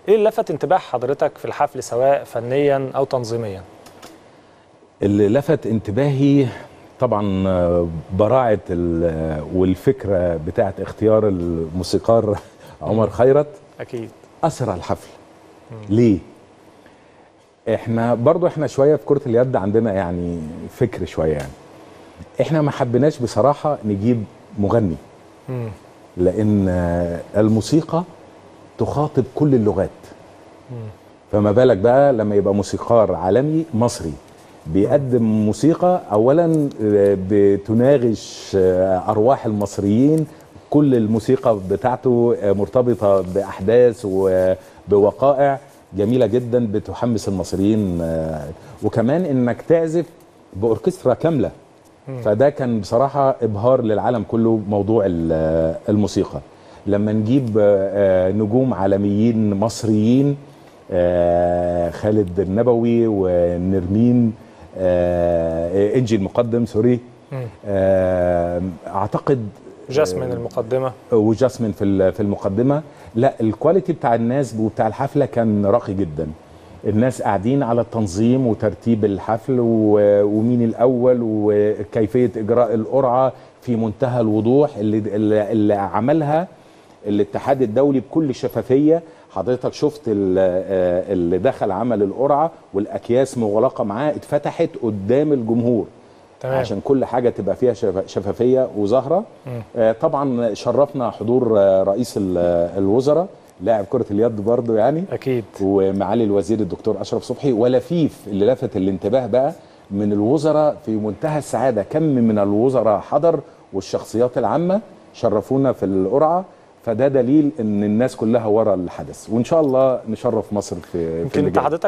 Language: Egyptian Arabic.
ايه اللي لفت انتباه حضرتك في الحفل سواء فنيا او تنظيميا اللي لفت انتباهي طبعا آه، براعه ال- والفكره بتاعه اختيار الموسيقار عمر خيرت اكيد اسرع الحفل ليه احنا برضو احنا شويه في كره اليد عندنا يعني فكر شويه يعني احنا ما حبيناش بصراحه نجيب مغني مم. لان آه، الموسيقى تخاطب كل اللغات فما بالك بقى لما يبقى موسيقار عالمي مصري بيقدم موسيقى اولا آه، بتناغش آه، ارواح المصريين كل الموسيقى بتاعته آه، مرتبطه باحداث وبوقائع جميله جدا بتحمس المصريين آه، وكمان انك تعزف باوركسترا كامله فده كان بصراحه ابهار للعالم كله موضوع ال- الموسيقى لما نجيب آه، آه، نجوم عالميين مصريين آه، خالد النبوي ونرمين آه، انجي المقدم سوري مم. آه، اعتقد جاسمين المقدمه وجاسمين في ال- في المقدمه لا الكواليتي بتاع الناس وبتاع الحفله كان راقي جدا الناس قاعدين على التنظيم وترتيب الحفل و- ومين الاول وكيفيه اجراء القرعه في منتهى الوضوح اللي اللي اللي عملها الاتحاد الدولي بكل شفافيه حضرتك شفت ال- آه، اللي دخل عمل القرعه والاكياس مغلقه معاه اتفتحت قدام الجمهور تمام. عشان كل حاجه تبقى فيها شف- شفافيه وظاهره آه، طبعا شرفنا حضور آه، رئيس ال- آه، الوزراء لاعب كره اليد برضه يعني اكيد ومعالي الوزير الدكتور اشرف صبحي ولفيف اللي لفت الانتباه بقى من الوزراء في منتهى السعاده كم من الوزراء حضر والشخصيات العامه شرفونا في القرعه فده دليل ان الناس كلها ورا الحدث وان شاء الله نشرف مصر في في يمكن اللي انت جاي. حضرتك